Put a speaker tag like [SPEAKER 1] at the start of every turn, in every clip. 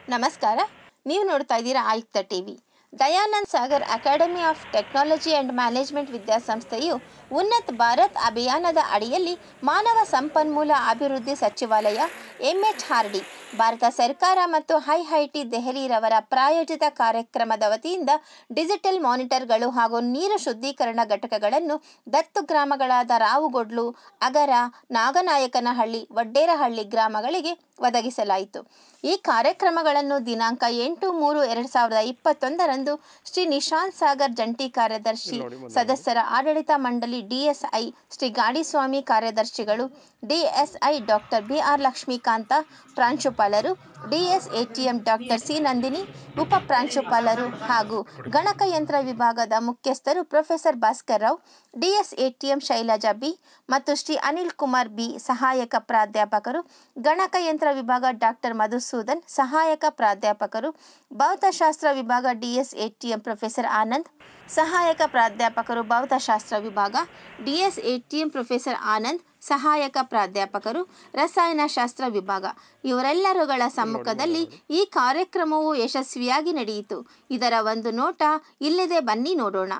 [SPEAKER 1] ನಮಸ್ಕಾರ ನೀವು ನೋಡ್ತಾ ಇದ್ದೀರಾ Ayukta TV Dayanand Sagar academy of technology and management ವಿದ್ಯಾಸಂಸ್ಥೆಯು ಉನ್ನತ್ ಭಾರತ್ ಅಭಿಯಾನದ ಅಡಿಯಲ್ಲಿ ಮಾನವ ಸಂಪನ್ಮೂಲ ಅಭಿವೃದ್ಧಿ ಸಚಿವಾಲಯ ಎಂಎಚ್ಆರ್ಡಿ ಭಾರತ ಸರ್ಕಾರ ಮತ್ತು ಹೈಹೈಟಿ ದೆಹಲಿರವರ ಪ್ರಾಯೋಜಿತ ಕಾರ್ಯಕ್ರಮದ ವತಿಯಿಂದ ಡಿಜಿಟಲ್ ಮಾನಿಟರ್ಗಳು ಹಾಗೂ ನೀರು ಶುದ್ಧೀಕರಣ ಘಟಕಗಳನ್ನು ದತ್ತು ಗ್ರಾಮಗಳಾದ ರಾವುಗೊಡ್ಲು ಅಗರ ನಾಗನಾಯಕನಹಳ್ಳಿ ವಡ್ಡೇರಹಳ್ಳಿ ಗ್ರಾಮಗಳಿಗೆ ಒದಗಿಸಲಾಯಿತು ಈ ಕಾರ್ಯಕ್ರಮಗಳನ್ನು ದಿನಾಂಕ ಎಂಟು ಮೂರು ಎರಡು ಸಾವಿರದ ಇಪ್ಪತ್ತೊಂದರಂದು ಶ್ರೀ ನಿಶಾಂತ್ ಸಾಗರ್ ಜಂಟಿ ಕಾರ್ಯದರ್ಶಿ ಸದಸ್ಯರ ಆಡಳಿತ ಮಂಡಳಿ ಡಿಎಸ್ಐ ಶ್ರೀ ಗಾಡಿಸ್ವಾಮಿ ಕಾರ್ಯದರ್ಶಿಗಳು DSI doctor B R Lakshmikanta ಪ್ರಾಂಶುಪಾಲರು DS ATM doctor C Nandini ಉಪ ಪ್ರಾಂಶುಪಾಲರು ಹಾಗೂ ಗಣಕಯಂತ್ರ ವಿಭಾಗದ ಮುಖ್ಯಸ್ಥರು professor Bhaskar Rao DS ATM Shailaja B ಮತ್ತು ಶ್ರೀ ಅನಿಲ್ ಕುಮಾರ್ ಬಿ ಸಹಾಯಕ ಪ್ರಾಧ್ಯಾಪಕರು ಗಣಕಯಂತ್ರ ವಿಭಾಗ ಡಾಕ್ಟರ್ ಮಧುಸೂದನ್ ಸಹಾಯಕ ಪ್ರಾಧ್ಯಾಪಕರು ಭೌತಶಾಸ್ತ್ರ ವಿಭಾಗ ಡಿಎಸ್ ಎಟಿಎಂ ಪ್ರೊಫೆಸರ್ ಆನಂದ್ ಸಹಾಯಕ ಪ್ರಾಧ್ಯಾಪಕರು ಭೌತಶಾಸ್ತ್ರ ವಿಭಾಗ ಡಿಎಸ್ ಎಟಿಎಂ ಪ್ರೊಫೆಸರ್ ಆನಂದ್ ಸಹಾಯಕ ಪ್ರಾಧ್ಯಾಪಕರು ರಸಾಯನಶಾಸ್ತ್ರ ವಿಭಾಗ ಇವರೆಲ್ಲರುಗಳ ಸಮ್ಮುಖದಲ್ಲಿ ಈ ಕಾರ್ಯಕ್ರಮವು ಯಶಸ್ವಿಯಾಗಿ ನಡೆಯಿತು ಇದರ ಒಂದು ನೋಟ ಇಲ್ಲಿದೆ ಬನ್ನಿ ನೋಡೋಣ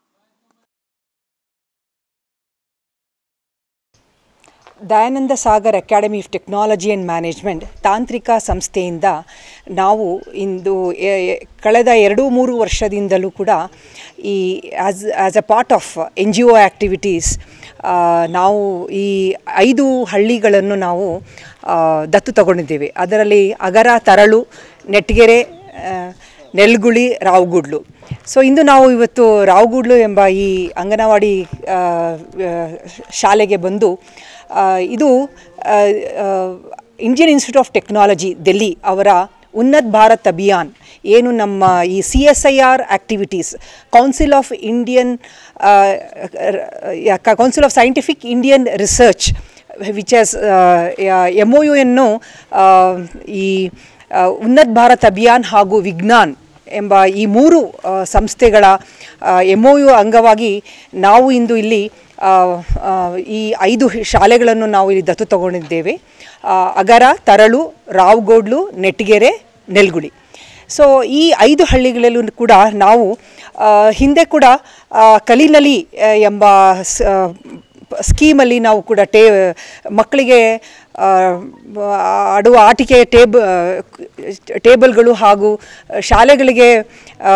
[SPEAKER 2] Dayananda Sagar academy of technology and management ತಾಂತ್ರಿಕ ಸಂಸ್ಥೆಯಿಂದ ನಾವು ಇಂದು ಎ- ಎ- ಕಳೆದ ಎರಡು ಮೂರು ವರ್ಷದಿಂದಲೂ ಕೂಡ ಈ as as a part of N G O activities ನಾವು ಈ ಐದು ಹಳ್ಳಿಗಳನ್ನು ನಾವು ಆ, ದತ್ತು ತಗೊಂಡಿದ್ದೇವೆ ಅದರಲ್ಲಿ ಅಗರ ತರಳು ನೆಟ್ಗೆರೆ ಆ, ನೆಲ್ಗುಳಿ ರಾವ್ಗುಡ್ಲು ಸೊ ಇಂದು ನಾವು ಇವತ್ತು ರಾವ್ಗುಡ್ಲು ಎಂಬ ಈ ಅಂಗನವಾಡಿ ಆ, ಆ, ಶಾಲೆಗೆ ಬಂದು ಆ, ಇದು ಆ, ಆ, Indian institute of technology Delhi ಅವರ ಉನ್ನತ್ ಭಾರತ್ ಅಭಿಯಾನ್ ಏನು ನಮ್ಮ ಈ C S I R activities council of Indian council of scientific Indian research which as M O U ಅನ್ನು ಈ ಆ, ಉನ್ನತ್ ಭಾರತ್ ಅಭಿಯಾನ್ ಹಾಗೂ ವಿಜ್ಞಾನ್ ಎಂಬ ಈ ಮೂರು ಆ, ಸಂಸ್ಥೆಗಳ ಎಮ್ ಒ ಯು ಅಂಗವಾಗಿ ನಾವು ಇಂದು ಇಲ್ಲಿ ಆ, ಆ, ಈ ಐದು ಶಾಲೆಗಳನ್ನು ನಾವು ಇಲ್ಲಿ ದತ್ತು ತಗೊಂಡಿದ್ದೇವೆ ಆ, ಅಗರ ತರಳು ರಾವ್ಗೋಡ್ಲು ನೆಟ್ಗೆರೆ ನೆಲ್ಗುಳಿ ಸೊ ಈ ಐದು ಹಳ್ಳಿಗಳಲ್ಲೂ ಕೂಡ ನಾವು ಆ, ಹಿಂದೆ ಕೂಡ ಆ, ಕಲಿನಲಿ ಆ, ಎಂಬ ಸ- ಸ್ಕೀಮಲ್ಲಿ ನಾವು ಕೂಡ ಟೇ ಮಕ್ಕಳಿಗೆ ಆ, ಆಡುವ ಆಟಿಕೆ ಟೇಬ್ ಟೇಬಲ್ಗಳು ಹಾಗೂ ಶಾಲೆಗಳಿಗೆ ಆ,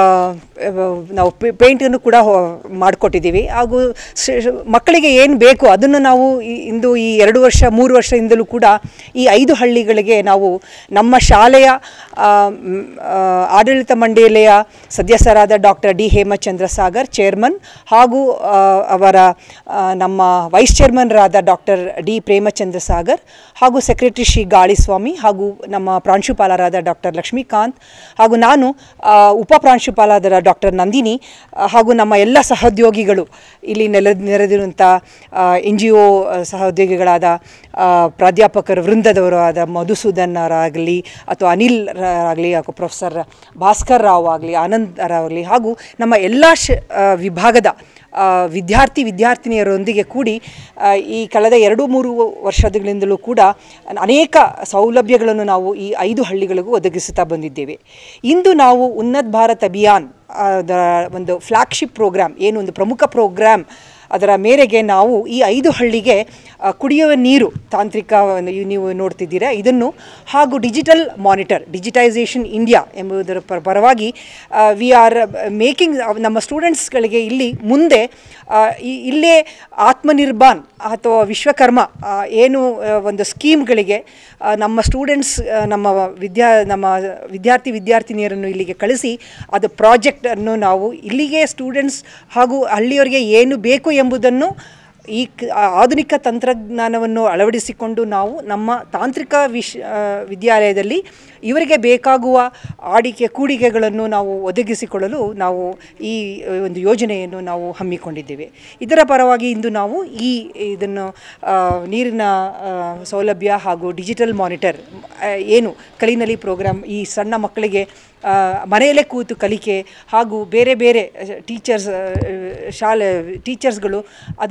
[SPEAKER 2] ನಾವು ಪೇಂಟನ್ನು ಕೂಡ ಹೊ- ಮಾಡಿಕೊಟ್ಟಿದ್ದೀವಿ ಹಾಗೂ ಶ- ಶ- ಮಕ್ಕಳಿಗೆ ಏನು ಬೇಕು ಅದನ್ನು ನಾವು ಈ- ಇಂದು ಈ ಎರಡು ವರ್ಷ ಮೂರು ವರ್ಷದಿಂದಲೂ ಕೂಡ ಈ ಐದು ಹಳ್ಳಿಗಳಿಗೆ ನಾವು ನಮ್ಮ ಶಾಲೆಯ ಆ, ಮ್, ಆ, ಆಡಳಿತ ಮಂಡಳಿಯ ಸದಸ್ಯರಾದ doctor D Hemachandra Sagar chairman ಹಾಗೂ ಆ, ಅವರ ಆ, ನಮ್ಮ ವೈಸ್ ಚೇರ್ಮನ್ರಾದ ಡಾಕ್ಟರ್ ಡಿ ಪ್ರೇಮಚಂದ್ರ ಸಾಗರ್ ಹಾಗೂ ಸೆಕ್ರೆಟರಿ ಶ್ರೀ ಗಾಳಿಸ್ವಾಮಿ ಹಾಗೂ ನಮ್ಮ ಪ್ರಾಂಶುಪಾಲರಾದ ಡಾಕ್ಟರ್ ಲಕ್ಷ್ಮೀಕಾಂತ್ ಹಾಗೂ ನಾನು ಆ, ಉಪ ಪ್ರಾಂಶುಪಾಲರಾದ ಡಾಕ್ಟರ್ ನಂದಿನಿ ಆ, ಹಾಗೂ ನಮ್ಮ ಎಲ್ಲ ಸಹೋದ್ಯೋಗಿಗಳು ಇಲ್ಲಿ ನೆಲೆ ನೆರೆದಿರುವಂಥ ಎನ್ ಜಿ ಒ ಸಹೋದ್ಯೋಗಿಗಳಾದ ಆ, ಪ್ರಾಧ್ಯಾಪಕರ ವೃಂದದವರು ಆದ ಮಧುಸೂದನ್ ಅವರಾಗಲಿ ಅಥವಾ ಅನಿಲ್ ಆಗಲಿ ಹಾಗೂ ಪ್ರೊಫೆಸರ್ ಭಾಸ್ಕರ್ ರಾವ್ ಆಗಲಿ ಆನಂದ್ ರಾವ್ ಹಾಗೂ ನಮ್ಮ ಎಲ್ಲ ಶ ಆ, ವಿಭಾಗದ ಆ, ವಿದ್ಯಾರ್ಥಿ ವಿದ್ಯಾರ್ಥಿನಿಯರೊಂದಿಗೆ ಕೂಡಿ ಆ, ಈ ಕಳೆದ ಎರಡು ಮೂರು ವರ್ಷಗಳಿಂದಲೂ ಕೂಡ ಅನೇಕ ಸೌಲಭ್ಯಗಳನ್ನು ನಾವು ಈ ಐದು ಹಳ್ಳಿಗಳಿಗೂ ಒದಗಿಸುತ್ತಾ ಬಂದಿದ್ದೇವೆ ಇಂದು ನಾವು ಉನ್ನತ್ ಭಾರತ್ ಅಭಿಯಾನ್ ಅದರ ಒಂದು ಫ್ಲ್ಯಾಗ್ಶಿಪ್ ಪ್ರೋಗ್ರಾಮ್ ಏನು ಒಂದು ಪ್ರಮುಖ ಪ್ರೋಗ್ರಾಮ್ ಅದರ ಮೇರೆಗೆ ನಾವು ಈ ಐದು ಹಳ್ಳಿಗೆ ಆ, ಕುಡಿಯುವ ನೀರು ತಾಂತ್ರಿಕ ಒಂದು ಇವ್ ನೀವು ನೋಡ್ತಿದ್ದೀರಾ ಇದನ್ನು ಹಾಗೂ ಡಿಜಿಟಲ್ ಮಾನಿಟರ್ ಡಿಜಿಟೈಸೇಷನ್ ಇಂಡಿಯಾ ಎಂಬುದರ ಪರ ಪರವಾಗಿ ವಿ ಆರ್ ಮೇಕಿಂಗ್ ನಮ್ಮ ಸ್ಟೂಡೆಂಟ್ಸ್ಗಳಿಗೆ ಇಲ್ಲಿ ಮುಂದೆ ಆ, ಈ- ಇಲ್ಲೇ ಆತ್ಮನಿರ್ಭಾನ್ ಅಥವಾ ವಿಶ್ವಕರ್ಮ ಆ, ಏನು ಆ, ಒಂದು ಸ್ಕೀಮ್ಗಳಿಗೆ ಆ, ನಮ್ಮ ಸ್ಟೂಡೆಂಟ್ಸ್ ನಮ್ಮ ವಿದ್ಯಾ ನಮ್ಮ ವಿದ್ಯಾರ್ಥಿ ವಿದ್ಯಾರ್ಥಿನಿಯರನ್ನು ಇಲ್ಲಿಗೆ ಕಳಿಸಿ ಅದು ಪ್ರಾಜೆಕ್ಟನ್ನು ನಾವು ಇಲ್ಲಿಗೆ ಸ್ಟೂಡೆಂಟ್ಸ್ ಹಾಗೂ ಹಳ್ಳಿಯವರಿಗೆ ಏನು ಬೇಕು ಎಂಬುದನ್ನು ಈ ಕ- ಆ- ಆಧುನಿಕ ತಂತ್ರಜ್ಞಾನವನ್ನು ಅಳವಡಿಸಿಕೊಂಡು ನಾವು ನಮ್ಮ ತಾಂತ್ರಿಕ ವಿಶ್ ಆ, ವಿದ್ಯಾಲಯದಲ್ಲಿ ಇವರಿಗೆ ಬೇಕಾಗುವ ಆಡಿಕೆ ಕೂಡಿಕೆಗಳನ್ನು ನಾವು ಒದಗಿಸಿಕೊಳ್ಳಲು ನಾವು ಈ ಆ, ಒಂದು ಯೋಜನೆಯನ್ನು ನಾವು ಹಮ್ಮಿಕೊಂಡಿದ್ದೇವೆ ಇದರ ಪರವಾಗಿ ಇಂದು ನಾವು ಈ ಇದನ್ನು ಆ, ನೀರಿನ ಆ, ಸೌಲಭ್ಯ ಹಾಗೂ ಡಿಜಿಟಲ್ ಮಾನಿಟರ್ ಆ, ಏನು ಕಲಿನಲಿ ಪ್ರೋಗ್ರಾಮ್ ಈ ಸಣ್ಣ ಮಕ್ಕಳಿಗೆ ಆ, ಮನೆಯಲ್ಲೇ ಕೂತು ಕಲಿಕೆ ಹಾಗೂ ಬೇರೆ ಬೇರೆ ಟೀಚರ್ಸ್ ಶಾಲೆ ಟೀಚರ್ಸ್ಗಳು ಅದನ್ನು ಅವ್ರಿಗೆ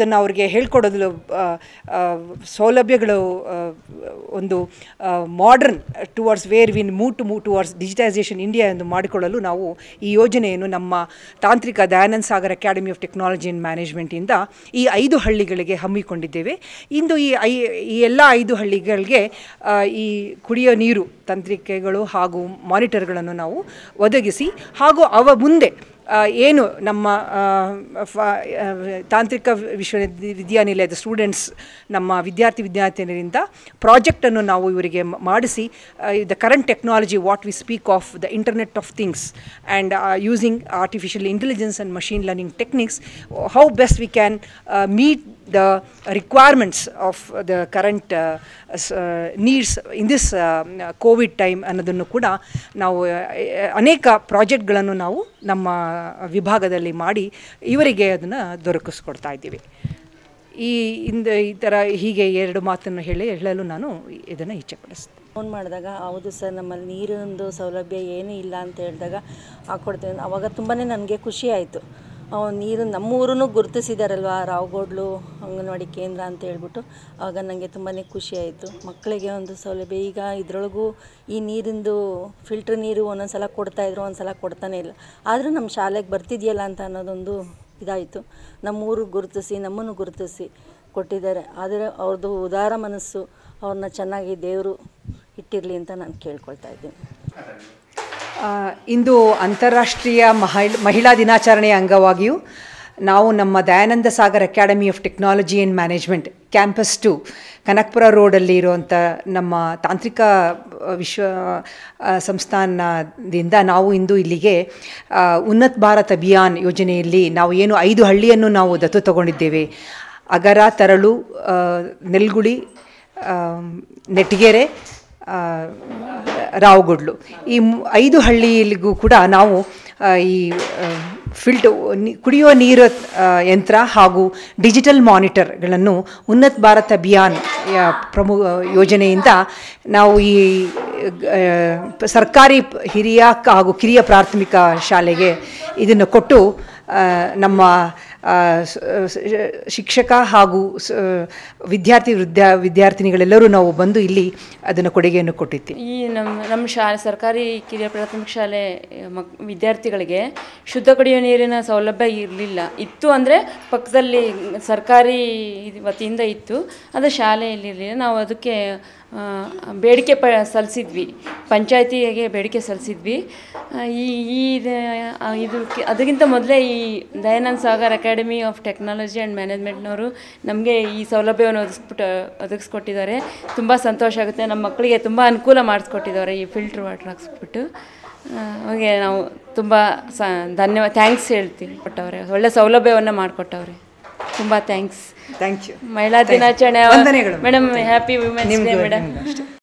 [SPEAKER 2] ಅವರಿಗೆ ಹೇಳ್ಕೊಡೋದು ಆ, ಆ, ಸೌಲಭ್ಯಗಳು ಆ, ಒಂದು modern towards where we move to move towards digitisation India ಎಂದು ಮಾಡಿಕೊಳ್ಳಲು ನಾವು ಈ ಯೋಜನೆಯನ್ನು ನಮ್ಮ ತಾಂತ್ರಿಕ Dayanand Sagar academy of technology and ಮ್ಯಾನೇಜ್ಮೆಂಟಿಂದ ಈ ಐದು ಹಳ್ಳಿಗಳಿಗೆ ಹಮ್ಮಿಕೊಂಡಿದ್ದೇವೆ ಇಂದು ಈ ಐ ಈ ಎಲ್ಲ ಐದು ಹಳ್ಳಿಗಳಿಗೆ ಆ, ಈ ಕುಡಿಯೋ ನೀರು ತಂತ್ರಿಕೆಗಳು ಹಾಗೂ ಮಾನಿಟರ್ಗಳನ್ನು ನಾವು ಒದಗಿಸಿ ಹಾಗೂ ಅವ ಮುಂದೆ ಆ, ಏನು ನಮ್ಮ ಆ, ಫ- ಆ, ತಾಂತ್ರಿಕ ವಿಶ್ವವಿದ್ಯಾನಿಲಯದ ಸ್ಟೂಡೆಂಟ್ಸ್ ನಮ್ಮ ವಿದ್ಯಾರ್ಥಿ ವಿದ್ಯಾರ್ಥಿನಿಯರಿಂದ ಪ್ರಾಜೆಕ್ಟನ್ನು ನಾವು ಇವರಿಗೆ ಮ- ಮಾಡಿಸಿ the current technology what we speak of the internet of things and using artificial intelligence and machine learning techniques how best we can meet the requirements of the current uh, s- uh, needs in this uh, Covid time ಅನ್ನೋದನ್ನು ಕೂಡ ನಾವು ಆ, ಅನೇಕ ಪ್ರಾಜೆಕ್ಟ್ಗಳನ್ನು ನಾವು ನಮ್ಮ ವಿಭಾಗದಲ್ಲಿ ಮಾಡಿ ಇವರಿಗೆ ಅದನ್ನು ದೊರಕಿಸ್ಕೊಡ್ತಾ ಇದ್ದೀವಿ ಈ ಇಂದ ಈ ಥರ ಹೀಗೆ ಎರಡು ಮಾತನ್ನು ಹೇಳಿ ಹೇಳಲು ನಾನು ಇದನ್ನು ಇಚ್ಛೆಪಡಿಸ್ತೀನಿ
[SPEAKER 3] ಫೋನ್ ಮಾಡಿದಾಗ ಹೌದು ಸರ್ ನಮ್ಮಲ್ಲಿ ನೀರಿಂದು ಸೌಲಭ್ಯ ಏನೂ ಇಲ್ಲ ಅಂತ ಹೇಳಿದಾಗ ಹಾಕ್ಕೊಡ್ತೇವೆ ಆವಾಗ ತುಂಬಾ ನನಗೆ ಖುಷಿ ಆಯಿತು ನೀರು ನಮ್ಮ ಊರನ್ನು ಗುರುತಿಸಿದಾರಲ್ವ ರಾವ್ಗೋಡ್ಲು ಅಂಗನವಾಡಿ ಕೇಂದ್ರ ಅಂತ ಹೇಳ್ಬಿಟ್ಟು ಆವಾಗ ನನಗೆ ತುಂಬಾ ಖುಷಿ ಆಯಿತು ಮಕ್ಕಳಿಗೆ ಒಂದು ಸೌಲಭ್ಯ ಈಗ ಇದರೊಳಗೂ ಈ ನೀರಿಂದು ಫಿಲ್ಟ್ರ್ ನೀರು ಒಂದೊಂದು ಸಲ ಕೊಡ್ತಾಯಿದ್ರು ಒಂದು ಸಲ ಕೊಡ್ತಾನೆ ಇಲ್ಲ ಆದರೂ ನಮ್ಮ ಶಾಲೆಗೆ ಬರ್ತಿದೆಯಲ್ಲ ಅಂತ ಅನ್ನೋದೊಂದು ಇದಾಯಿತು ನಮ್ಮೂರು ಗುರುತಿಸಿ ನಮ್ಮನ್ನು ಗುರುತಿಸಿ ಕೊಟ್ಟಿದ್ದಾರೆ ಆದರೆ ಅವ್ರದ್ದು ಉದಾರ ಮನಸ್ಸು ಅವ್ರನ್ನ ಚೆನ್ನಾಗಿ ದೇವರು ಇಟ್ಟಿರಲಿ ಅಂತ ನಾನು ಕೇಳ್ಕೊಳ್ತಾ ಇದ್ದೀನಿ
[SPEAKER 2] ಆ, ಇಂದು ಅಂತಾರಾಷ್ಟ್ರೀಯ ಮಹಿಳ್ ಮಹಿಳಾ ದಿನಾಚರಣೆಯ ಅಂಗವಾಗಿಯೂ ನಾವು ನಮ್ಮ Dayananda Sagar academy of technology and management campus to Kanakpura ರೋಡಲ್ಲಿ ಇರುವಂಥ ನಮ್ಮ ತಾಂತ್ರಿಕ ಆ, ವಿಶ್ವ ಆ, ಸಂಸ್ಥಾನದಿಂದ ನಾವು ಇಂದು ಇಲ್ಲಿಗೆ ಆ, ಉನ್ನತ್ ಭಾರತ್ ಅಭಿಯಾನ್ ಯೋಜನೆಯಲ್ಲಿ ನಾವು ಏನು ಐದು ಹಳ್ಳಿಯನ್ನು ನಾವು ದತ್ತು ತಗೊಂಡಿದ್ದೇವೆ ಅಗರ ತರಳು ಆ, ನೆಲ್ಗುಳಿ ಆ, ನೆಟ್ಗೆರೆ ಆ, ರಾವ್ಗುಡ್ಲು ಈ ಮು- ಐದು ಹಳ್ಳಿಯಲ್ಲಿಗೂ ಕೂಡ ನಾವು ಆ, ಈ ಫಿಲ್ಟ್ ಕುಡಿಯುವ ನೀರು ಆ, ಯಂತ್ರ ಹಾಗೂ ಡಿಜಿಟಲ್ ಮಾನಿಟರ್ಗಳನ್ನು ಉನ್ನತ್ ಭಾರತ್ ಅಭಿಯಾನ್ ಯ ಪ್ರಮುಖ ಯೋಜನೆಯಿಂದ ನಾವು ಈ ಆ, ಸರ್ಕಾರಿ ಪ್- ಹಿರಿಯ ಕ- ಹಾಗೂ ಕಿರಿಯ ಪ್ರಾಥಮಿಕ ಶಾಲೆಗೆ ಇದನ್ನು ಕೊಟ್ಟು ಆ, ನಮ್ಮ ಆ, ಸ- ಸ- ಶಿಕ್ಷಕ ಹಾಗೂ ಸ- ವಿದ್ಯಾರ್ಥಿ ವಿದ್ಯಾ ವಿದ್ಯಾರ್ಥಿನಿಗಳೆಲ್ಲರೂ ನಾವು ಬಂದು ಇಲ್ಲಿ ಅದನ್ನು ಕೊಡುಗೆಯನ್ನು ಕೊಟ್ಟಿದ್ದೀವಿ
[SPEAKER 4] ಈ ನಮ್ಮ ನಮ್ಮ ಶಾಲೆ ಸರ್ಕಾರಿ ಕಿರಿಯ ಪ್ರಾಥಮಿಕ ಶಾಲೆ ಮಕ್ ವಿದ್ಯಾರ್ಥಿಗಳಿಗೆ ಶುದ್ಧ ಕುಡಿಯುವ ನೀರಿನ ಸೌಲಭ್ಯ ಇರಲಿಲ್ಲ ಇತ್ತು ಅಂದರೆ ಪಕ್ಕದಲ್ಲಿ ಸರ್ಕಾರಿ ಇದ್- ವತಿಯಿಂದ ಇತ್ತು ಅದು ಶಾಲೆಯಲ್ಲಿ ಇರಲಿಲ್ಲ ನಾವು ಅದಕ್ಕೆ ಆ, ಬೇಡಿಕೆ ಪ ಸಲ್ಲಿಸಿದ್ವಿ ಪಂಚಾಯತಿಗೆ ಬೇಡಿಕೆ ಸಲ್ಲಿಸಿದ್ವಿ ಆ, ಈ ಈ ಇದು ಆ, ಇದು ಅದಕ್ಕಿಂತ ಮೊದಲೇ ಈ Dayanand Sagar academy of technology and ಮ್ಯಾನೇಜ್ಮೆಂಟ್ನವರು ನಮಗೆ ಈ ಸೌಲಭ್ಯವನ್ನು ಒದಗಿಸ್ಬಿಟ್ಟು ಒದಗಿಸ್ಕೊಟ್ಟಿದ್ದಾರೆ ತುಂಬ ಸಂತೋಷ ಆಗುತ್ತೆ ನಮ್ಮ ಮಕ್ಕಳಿಗೆ ತುಂಬ ಅನುಕೂಲ ಮಾಡಿಸ್ಕೊಟ್ಟಿದ್ದಾರೆ ಈ ಫಿಲ್ಟ್ರ್ ವಾಟರ್ ಹಾಕ್ಸ್ಬಿಟ್ಟು ಆ, ಅವ್ರಿಗೆ ನಾವು ತುಂಬ ಸ ಧನ್ಯವಾದ ಥ್ಯಾಂಕ್ಸ್ ಹೇಳ್ತೀವಿ ಕೊಟ್ಟವ್ರೆ ಒಳ್ಳೆ ಸೌಲಭ್ಯವನ್ನು ಮಾಡಿಕೊಟ್ಟವ್ರೆ ತುಂಬ ಥ್ಯಾಂಕ್ಸ್
[SPEAKER 2] ಥ್ಯಾಂಕ್ ಯು
[SPEAKER 4] ಮಹಿಳಾ ದಿನಾಚರಣೆ
[SPEAKER 2] ವಂದನೆಗಳು.
[SPEAKER 4] ಮೇಡಮ್ ಹ್ಯಾಪಿ ವುಮೆನ್ಸ್ ಡೇ
[SPEAKER 2] ನಿಮ್ಗೂ-
[SPEAKER 4] ಮೇಡಮ್
[SPEAKER 2] ನಿಮ್ಗೂ ಅಷ್ಟೇ.